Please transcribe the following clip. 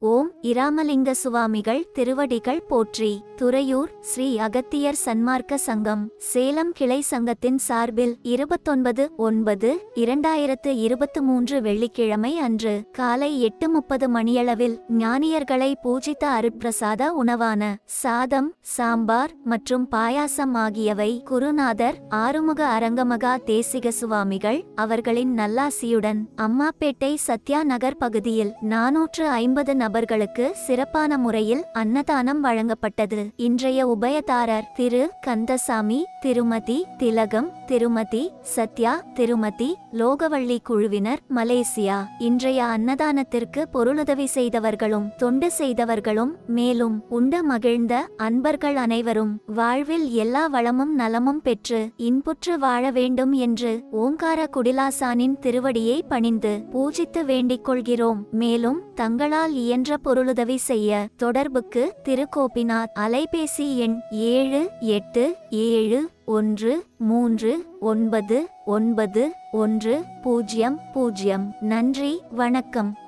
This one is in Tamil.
ஓம் இராமலிங்க சுவாமிகள் திருவடிகள் போற்றி துறையூர் ஸ்ரீ அகத்தியர் சன்மார்க்க சங்கம் சேலம் கிளை சங்கத்தின் சார்பில் இருபத்தொன்பது ஒன்பது இரண்டாயிரத்து இருபத்து மூன்று வெள்ளிக்கிழமை அன்று காலை எட்டு முப்பது மணியளவில் ஞானியர்களை பூஜித்த அருட்பிரசாத உணவான சாதம் சாம்பார் மற்றும் பாயாசம் ஆகியவை குருநாதர் ஆறுமுக அரங்கமகா தேசிக சுவாமிகள் அவர்களின் நல்லாசியுடன் அம்மாப்பேட்டை சத்யா நகர் பகுதியில் நாநூற்று ஐம்பது நபர்களுக்கு சிறப்பான முறையில் அன்னதானம் வழங்கப்பட்டது இன்றைய உபயதாரர் திரு கந்தசாமி திருமதி திலகம் திருமதி சத்யா திருமதி லோகவள்ளி குழுவினர் மலேசியா இன்றைய அன்னதானத்திற்கு பொருளுதவி செய்தவர்களும் தொண்டு செய்தவர்களும் மேலும் உண்ட மகிழ்ந்த அன்பர்கள் அனைவரும் வாழ்வில் எல்லா வளமும் நலமும் பெற்று இன்புற்று வாழ வேண்டும் என்று ஓங்கார குடிலாசானின் திருவடியை பணிந்து பூஜித்து வேண்டிக் கொள்கிறோம் மேலும் தங்களால் இயன்ற பொருளுதவி செய்ய தொடர்புக்கு திருக்கோப்பினார் அலைபேசி எண் ஏழு எட்டு ஏழு ஒன்று மூன்று ஒன்பது ஒன்பது ஒன்று பூஜ்ஜியம் பூஜ்ஜியம் நன்றி வணக்கம்